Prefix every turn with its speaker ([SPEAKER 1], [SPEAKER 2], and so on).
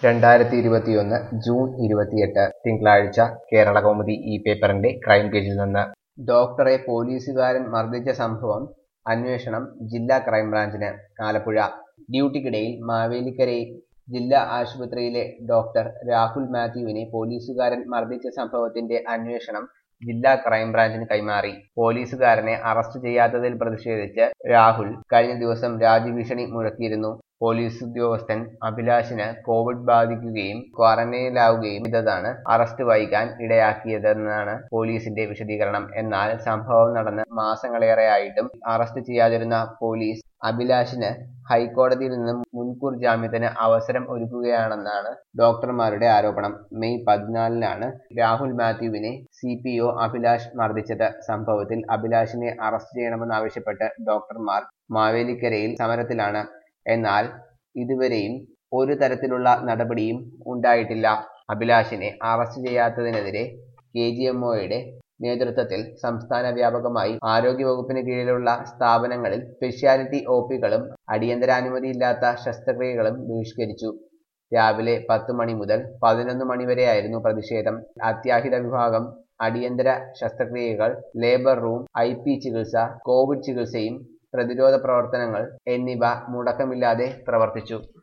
[SPEAKER 1] രണ്ടായിരത്തി ഇരുപത്തിയൊന്ന് ജൂൺ ഇരുപത്തിയെട്ട് തിങ്കളാഴ്ച കേരള കൗമുദി ഈ പേപ്പറിന്റെ ക്രൈം പേജിൽ നിന്ന് ഡോക്ടറെ പോലീസുകാരൻ മർദ്ദിച്ച സംഭവം അന്വേഷണം ജില്ലാ ക്രൈംബ്രാഞ്ചിന് ആലപ്പുഴ ഡ്യൂട്ടിക്കിടയിൽ മാവേലിക്കരയിൽ ജില്ലാ ആശുപത്രിയിലെ ഡോക്ടർ രാഹുൽ മാത്യുവിനെ പോലീസുകാരൻ മർദ്ദിച്ച സംഭവത്തിന്റെ അന്വേഷണം ജില്ലാ ക്രൈംബ്രാഞ്ചിന് കൈമാറി പോലീസുകാരനെ അറസ്റ്റ് ചെയ്യാത്തതിൽ പ്രതിഷേധിച്ച് രാഹുൽ കഴിഞ്ഞ ദിവസം രാജ്യഭീഷണി മുഴക്കിയിരുന്നു പോലീസ് ഉദ്യോഗസ്ഥൻ അഭിലാഷിന് കോവിഡ് ബാധിക്കുകയും ക്വാറന്റൈനിലാവുകയും ചെയ്തതാണ് അറസ്റ്റ് വൈകാൻ ഇടയാക്കിയതെന്നാണ് പോലീസിന്റെ വിശദീകരണം എന്നാൽ സംഭവം നടന്ന് മാസങ്ങളേറെയായിട്ടും അറസ്റ്റ് ചെയ്യാതിരുന്ന പോലീസ് അഭിലാഷിന് ഹൈക്കോടതിയിൽ നിന്നും മുൻകൂർ ജാമ്യത്തിന് അവസരം ഒരുക്കുകയാണെന്നാണ് ഡോക്ടർമാരുടെ ആരോപണം മെയ് പതിനാലിനാണ് രാഹുൽ മാത്യുവിനെ സി പി ഒ അഭിലാഷ് മർദ്ദിച്ചത് സംഭവത്തിൽ അഭിലാഷിനെ അറസ്റ്റ് ചെയ്യണമെന്നാവശ്യപ്പെട്ട് ഡോക്ടർമാർ മാവേലിക്കരയിൽ സമരത്തിലാണ് എന്നാൽ ഇതുവരെയും ഒരു തരത്തിലുള്ള നടപടിയും ഉണ്ടായിട്ടില്ല അഭിലാഷിനെ അറസ്റ്റ് ചെയ്യാത്തതിനെതിരെ കെ ജി എം ഒയുടെ നേതൃത്വത്തിൽ സംസ്ഥാന വ്യാപകമായി ആരോഗ്യവകുപ്പിന് കീഴിലുള്ള സ്ഥാപനങ്ങളിൽ സ്പെഷ്യാലിറ്റി ഒ പികളും അടിയന്തരാനുമതിയില്ലാത്ത ശസ്ത്രക്രിയകളും ബഹിഷ്കരിച്ചു രാവിലെ പത്ത് മണി മുതൽ പതിനൊന്ന് മണി വരെയായിരുന്നു പ്രതിഷേധം അത്യാഹിത വിഭാഗം അടിയന്തര ശസ്ത്രക്രിയകൾ ലേബർ റൂം ഐ പി ചികിത്സ കോവിഡ് ചികിത്സയും പ്രതിരോധ പ്രവർത്തനങ്ങൾ എന്നിവ മുടക്കമില്ലാതെ പ്രവർത്തിച്ചു